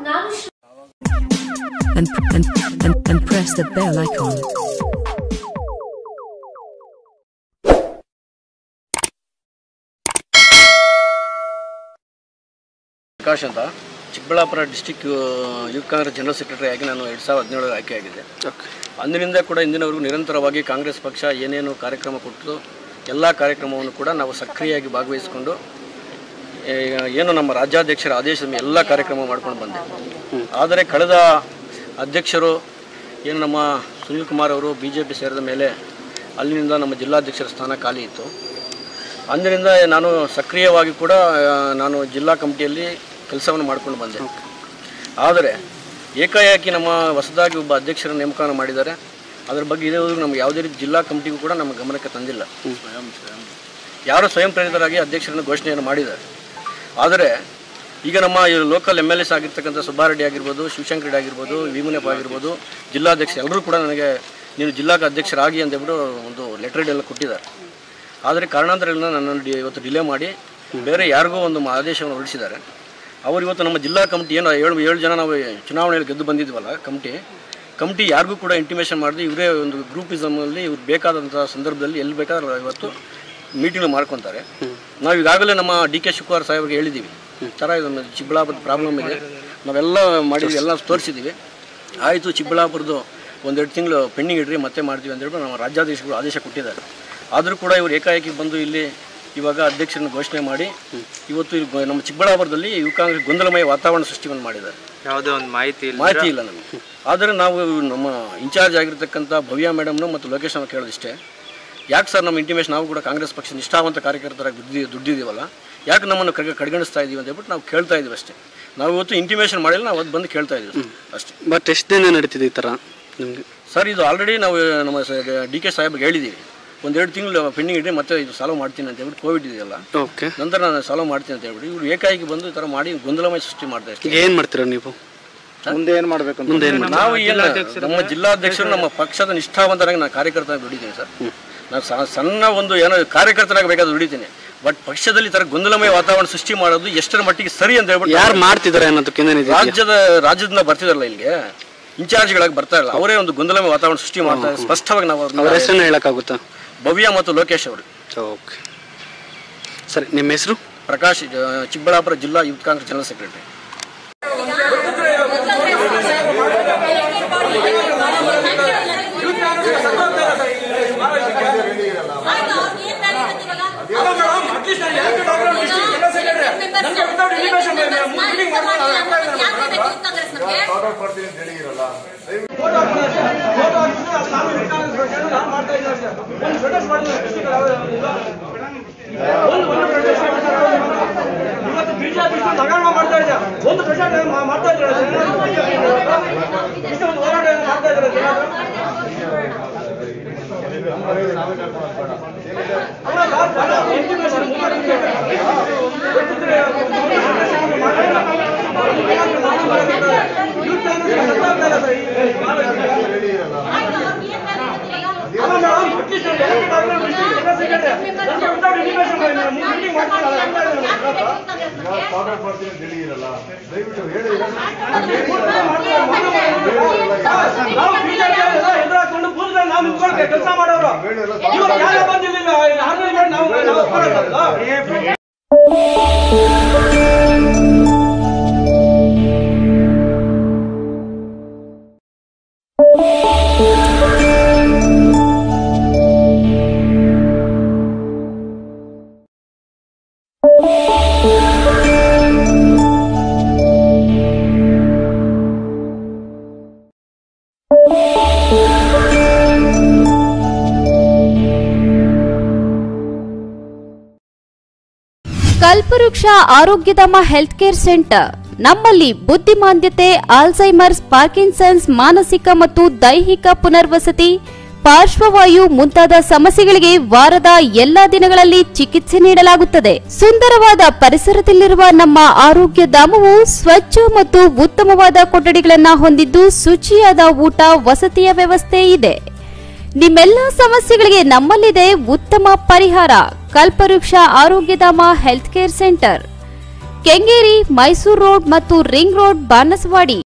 ನಾನು Shri- and, and, and, and press the bell icon. Prakash ಅಂತ Chikkaballapura district youth Congress general secretary ಆಗಿ ನಾನು ಎರಡು ಸಾವಿರದ ಹದಿನೇಳರ ಆಯ್ಕೆಯಾಗಿದ್ದೆ ಅಂದಿನಿಂದ ಕೂಡ ಇಂದಿನವರೆಗೂ ನಿರಂತರವಾಗಿ ಕಾಂಗ್ರೆಸ್ ಪಕ್ಷ ಏನೇನು ಕಾರ್ಯಕ್ರಮ ಕೊಟ್ಟು ಎಲ್ಲ ಕಾರ್ಯಕ್ರಮವನ್ನು ಕೂಡ ನಾವು ಸಕ್ರಿಯವಾಗಿ ಭಾಗವಹಿಸಿಕೊಂಡು ಈಗ ಏನು ನಮ್ಮ ರಾಜ್ಯಾಧ್ಯಕ್ಷರ ಆದೇಶದ ಮೇಲೆ ಎಲ್ಲ ಕಾರ್ಯಕ್ರಮ ಮಾಡ್ಕೊಂಡು ಬಂದೆ ಆದರೆ ಕಳೆದ ಅಧ್ಯಕ್ಷರು ಏನು ನಮ್ಮ ಸುನೀಲ್ ಕುಮಾರ್ ಅವರು ಬಿ ಜೆ ಪಿ ಸೇರಿದ ಮೇಲೆ ಅಲ್ಲಿನಿಂದ ನಮ್ಮ ಜಿಲ್ಲಾಧ್ಯಕ್ಷರ ಸ್ಥಾನ ಖಾಲಿ ಇತ್ತು ಅಂದಿನಿಂದ ನಾನು ಸಕ್ರಿಯವಾಗಿ ಕೂಡ ಆ, ನಾನು ಜಿಲ್ಲಾ ಕಮಿಟಿಯಲ್ಲಿ ಕೆಲಸವನ್ನು ಮಾಡ್ಕೊಂಡು ಬಂದೆ ಆದರೆ ಏಕಾಏಕಿ ನಮ್ಮ ಹೊಸದಾಗಿ ಒಬ್ಬ ಅಧ್ಯಕ್ಷರ ನೇಮಕನ ಮಾಡಿದ್ದಾರೆ ಅದರ ಬಗ್ಗೆ ಇದುವರೆಗೂ ನಮ್ಗೆ ಯಾವುದೇ ರೀತಿ ಜಿಲ್ಲಾ ಕಮಿಟಿಗೂ ಕೂಡ ನಮ್ಮ ಗಮನಕ್ಕೆ ತಂದಿಲ್ಲ ಯಾರು ಸ್ವಯಂ ಪ್ರೇರಿತರಾಗಿ ಅಧ್ಯಕ್ಷರನ್ನು ಘೋಷಣೆಯನ್ನು ಮಾಡಿದ್ದಾರೆ ಆದರೆ ಈಗ ನಮ್ಮ ಈ ಲೋಕಲ್ ಎಮ್ ಎಲ್ ಎಸ್ ಆಗಿರ್ತಕ್ಕಂಥ ಸುಬ್ಬಾರೆಡ್ಡಿ ಆಗಿರ್ಬೋದು ಶಿವಶಂಕರ್ ರೆಡ್ಡಿ ಆಗಿರ್ಬೋದು ವಿಮುನಪ್ಪ ಆಗಿರ್ಬೋದು ಜಿಲ್ಲಾಧ್ಯಕ್ಷ ಎಲ್ಲರೂ ಕೂಡ ನನಗೆ ನೀನು ಜಿಲ್ಲಾ ಅಧ್ಯಕ್ಷರಾಗಿ ಅಂತ ಹೇಳ್ಬಿಟ್ಟು ಒಂದು ಲೆಟರ್ ಎಲ್ಲ ಕೊಟ್ಟಿದ್ದಾರೆ ಆದರೆ ಕಾರಣಾಂತರಗಳಿಂದ ನನ್ನನ್ನು ಡಿ- ಇವತ್ತು ಡಿಲೇ ಮಾಡಿ ಬೇರೆ ಯಾರಿಗೋ ಒಂದು ಮ- ಆದೇಶವನ್ನು ಹೊರಡಿಸಿದ್ದಾರೆ ಅವರು ಇವತ್ತು ನಮ್ಮ ಜಿಲ್ಲಾ ಕಮಿಟಿ ಏನು ಏಳು ಏಳು ಜನ ನಾವು ಚುನಾವಣೆಯಲ್ಲಿ ಗೆದ್ದು ಬಂದಿದ್ವಲ್ಲ ಕಮಿಟಿ ಕಮಿಟಿ ಯಾರಿಗೂ ಕೂಡ ಇಂಟಿಮೇಷನ್ ಮಾಡಿದೆ ಇವರೇ ಒಂದು ಗ್ರೂಪಿಸಮಲ್ಲಿ ಇವ್ರು ಬೇಕಾದಂಥ ಸಂದರ್ಭದಲ್ಲಿ ಎಲ್ಲಿ ಬೇಕಾದ್ರೆ ಇವತ್ತು ಮೀಟಿಂಗ್ ಮಾಡ್ಕೊತಾರೆ ನಾವು ಈಗಾಗಲೇ ನಮ್ಮ ಡಿ ಕೆ ಶಿವಕುಮಾರ್ ಸಾಹೇಬ್ರಿಗೆ ಹೇಳಿದ್ದೀವಿ ಥರ ಇದು ನಮ್ಮ ಚಿಕ್ಕಬಳ್ಳಾಪುರದ ಪ್ರಾಬ್ಲಮ್ ಇದೆ ನಾವೆಲ್ಲ ಮಾಡಿದ್ವಿ ಎಲ್ಲ ತೋರಿಸಿದ್ದೀವಿ ಆಯಿತು ಚಿಕ್ಕಬಳ್ಳಾಪುರದ್ದು ಒಂದೆರಡು ತಿಂಗಳು ಪೆಂಡಿಂಗ್ ಇಡ್ರಿ ಮತ್ತೆ ಮಾಡ್ತೀವಿ ಅಂತ ಹೇಳ್ಬಿಟ್ಟು ನಮ್ಮ ರಾಜ್ಯಾಧೀಶಗಳು ಆದೇಶ ಕೊಟ್ಟಿದ್ದಾರೆ ಆದರೂ ಕೂಡ ಇವರು ಏಕಾಏಕಿ ಬಂದು ಇಲ್ಲಿ ಇವಾಗ ಅಧ್ಯಕ್ಷರನ್ನು ಘೋಷಣೆ ಮಾಡಿ ಇವತ್ತು ಇಲ್ಲಿ ಗೊ- ನಮ್ಮ ಚಿಕ್ಕಬಳ್ಳಾಪುರದಲ್ಲಿ ಯುವ ಕಾಂಗ್ರೆಸ್ ಗೊಂದಲಮಯ ವಾತಾವರಣ ಸೃಷ್ಟಿಯನ್ನು ಮಾಡಿದ್ದಾರೆ ಯಾವುದೇ ಒಂದು ಮಾಹಿತಿ ಇಲ್ಲ ಮಾಹಿತಿ ಇಲ್ಲ ನಮಗೆ ಆದರೆ ನಾವು ನಮ್ಮ ಇನ್ಚಾರ್ಜ್ ಆಗಿರ್ತಕ್ಕಂಥ ಭವ್ಯ ಮೇಡಮ್ನು ಮತ್ತು ಲೋಕೇಶ್ ಅವ್ರು ಕೇಳೋದಿಷ್ಟೇ ಯಾಕೆ ಸರ್ ನಮ್ಮ ಇಂಟಿಮೇಷನ್ ನಾವು ಕೂಡ ಕಾಂಗ್ರೆಸ್ ಪಕ್ಷ ನಿಷ್ಠಾವಂತ ಕಾರ್ಯಕರ್ತರಾಗಿ ದುಡ್ಡಿ ದುಡ್ಡಿದ್ದೀವಲ್ಲ ಯಾಕೆ ನಮ್ಮನ್ನು ಕಡೆ ಕಡೆಗಣಿಸ್ತಾ ಇದ್ದೀವಿ ಅಂತ ಹೇಳ್ಬಿಟ್ಟು ನಾವು ಕೇಳ್ತಾ ಇದ್ದೀವಿ ಅಷ್ಟೇ ನಾವು ಇವತ್ತು ಇಂಟಿಮೇಷನ್ ಮಾಡಿಲ್ಲ ನಾವು ಅದು ಬಂದು ಕೇಳ್ತಾ ಇದ್ದೀವಿ ಅಷ್ಟೇ ಬಟ್ ಎಷ್ಟು ದಿನ ನಡೀತಿದೆ ಈ ಥರ ನಿಮಗೆ ಸರ್ ಇದು ಆಲ್ರೆಡಿ ನಾವು ನಮ್ಮ ಡಿ ಕೆ ಸಾಹೇಬ್ಗೆ ಹೇಳಿದ್ದೀವಿ ಒಂದೆರಡು ತಿಂಗಳು ಪೆಂಡಿಂಗ್ ಇಟ್ಟರೆ ಮತ್ತೆ ಇದು ಸಾಲ್ವ್ ಮಾಡ್ತೀನಿ ಅಂತ ಹೇಳ್ಬಿಟ್ಟು ಕೋವಿಡ್ ಇದೆಯಲ್ಲ ಓಕೆ ನಂತರ ನಾನು ಸಾಲ್ವ್ ಮಾಡ್ತೀನಿ ಅಂತ ಹೇಳ್ಬಿಟ್ಟು ಇವರು ಏಕಾಏಕಿ ಬಂದು ಈ ಥರ ಮಾಡಿ ಗೊಂದಲಮಯ ಸೃಷ್ಟಿ ಮಾಡ್ತಾ ಇರ್ತಾರೆ ಈಗ ಏನು ಮಾಡ್ತೀರಾ ನೀವು ಮುಂದೆ ಏನು ಮಾಡಬೇಕು ಅಂತ ಮುಂದೆ ಏನು ನಾವು ಏನು ನಮ್ಮ ಜಿಲ್ಲಾಧ್ಯಕ್ಷರು ನಮ್ಮ ಪಕ್ಷದ ನಿಷ್ಠಾವಂತರಾಗಿ ನಾನು ಕಾರ್ಯಕರ್ತರಾಗಿ ದುಡಿತೀನಿ ಸರ್ ನಾನು ಸ- ಸಣ್ಣ ಒಂದು ಏನೋ ಕಾರ್ಯಕರ್ತರಾಗಿ ಬೇಕಾದ್ರೆ ದುಡಿತೀನಿ ಬಟ್ ಪಕ್ಷದಲ್ಲಿ ಈ ಥರ ಗೊಂದಲಮಯ ವಾತಾವರಣ ಸೃಷ್ಟಿ ಮಾಡೋದು ಎಷ್ಟರ ಮಟ್ಟಿಗೆ ಸರಿ ಅಂತ ಹೇಳ್ಬಿಟ್ಟು ಯಾರು ಮಾಡ್ತಿದ್ದಾರೆ ಅನ್ನೋದಕ್ಕೆ ಏನೇನಿದೆ ರಾಜ್ಯದ ರಾಜ್ಯದಿಂದ ಬರ್ತಿದಾರಲ್ಲ ಇಲ್ಲಿಗೆ ಇನ್ಚಾರ್ಜ್ಗಳಾಗಿ ಬರ್ತಾ ಇಲ್ಲ ಅವರೇ ಒಂದು ಗೊಂದಲಮಯ ವಾತಾವರಣ ಸೃಷ್ಟಿ ಮಾಡ್ತಾರೆ ಸ್ಪಷ್ಟವಾಗಿ ನಾವು ಅವ್ರ ಅವ್ರನ್ನ ಹೆಸರನ್ನ ಹೇಳೋಕ್ಕಾಗುತ್ತಾ ಭವ್ಯ ಮತ್ತು ಲೋಕೇಶ್ ಅವರು ಓಕೆ ಸರಿ ನಿಮ್ಮ ಹೆಸರು ಪ್ರಕಾಶ್ ಆ, ಚಿಕ್ಕಬಳ್ಳಾಪುರ ಜಿಲ್ಲಾ ಯೂತ್ ಕಾಂಗ್ರೆಸ್ ಜನರಲ್ ಸೆಕ್ರೆಟರಿ ಇವತ್ತು ಬಿಜೆಪಿ ಹಗರಣ ಮಾಡ್ತಾ ಇದೆ ಒಂದು ಪ್ರಚಾರ ಮಾಡ್ತಾ ಇದ್ದಾರೆ ಇಷ್ಟು ಒಂದು ಹೋರಾಟ ಮಾಡ್ತಾ ಇದ್ದಾರೆ ಜನ. ಅಲ್ಲ, ಸರ್, ಸರ್, intimation ಮುಂದೆ ಗೊತ್ತಿದ್ರೆ ಯೂತ್ ಕಾಂಗ್ರೆಸ್ ಗೊತ್ತಾಗ್ತಾ ಇಲ್ಲ ಸರ್ ಈ- ಅಲ್ಲ ಮೇಡಮ್, ಅಟ್ಲೀಸ್ಟ್ ಒಂದು ಎಲೆಕ್ಟೆಡ್ ಆಗಿರೋ ಡಿಸ್ಟ್ರಿಕ್ಟ್ ಜನರಲ್ ಸೆಕ್ರೆಟರಿ ನಮ್ಗೆ without intimation ಮೀಟಿಂಗ್ ಮಾಡ್ತಿಲ್ಲ ಅಂತ ಹೇಳಿದ್ರು. ನಾವು ಬಿಜೆಪಿ ಎದುರಾಕೊಂಡು ಬೂತ್ಗಳಲ್ಲಿ ನಾವು ನಿಂತ್ಕೊಳ್ಬೇಕು ಕೆಲಸ ಮಾಡೋರು ಇವಾಗ ಯಾರೇ ಬಂದಿಲ್ಲ ಆರ್ಡರ್ ಮಾಡಿ ನಾವು ನಾವು ಒಪ್ಕೊಳ್ಳೋದಲ್ಲ? ಕಲ್ಪವೃಕ್ಷ ಆರೋಗ್ಯಧಾಮ ಹೆಲ್ತ್ ಕೇರ್ ಸೆಂಟರ್ ನಮ್ಮಲ್ಲಿ ಬುದ್ಧಿಮಾಂದ್ಯತೆ ಆಲ್ಝೈಮರ್ಸ್ ಪಾರ್ಕಿನ್ಸನ್ಸ್ ಮಾನಸಿಕ ಮತ್ತು ದೈಹಿಕ ಪುನರ್ವಸತಿ ಪಾರ್ಶ್ವವಾಯು ಮುಂತಾದ ಸಮಸ್ಯೆಗಳಿಗೆ ವಾರದ ಎಲ್ಲಾ ದಿನಗಳಲ್ಲಿ ಚಿಕಿತ್ಸೆ ನೀಡಲಾಗುತ್ತದೆ ಸುಂದರವಾದ ಪರಿಸರದಲ್ಲಿರುವ ನಮ್ಮ ಆರೋಗ್ಯ ಧಾಮವು ಸ್ವಚ್ಛ ಮತ್ತು ಉತ್ತಮವಾದ ಕೊಠಡಿಗಳನ್ನ ಹೊಂದಿದ್ದು ಶುಚಿಯಾದ ಊಟ ವಸತಿಯ ವ್ಯವಸ್ಥೆ ಇದೆ ನಿಮ್ಮೆಲ್ಲ ಸಮಸ್ಯೆಗಳಿಗೆ ನಮ್ಮಲ್ಲಿದೆ ಉತ್ತಮ ಪರಿಹಾರ Kalpavruksha Arogyadhama health care centre Kengeri Mysuru road ಮತ್ತು ರಿಂಗ್ ರೋಡ್ ಬಾನಸವಾಡಿ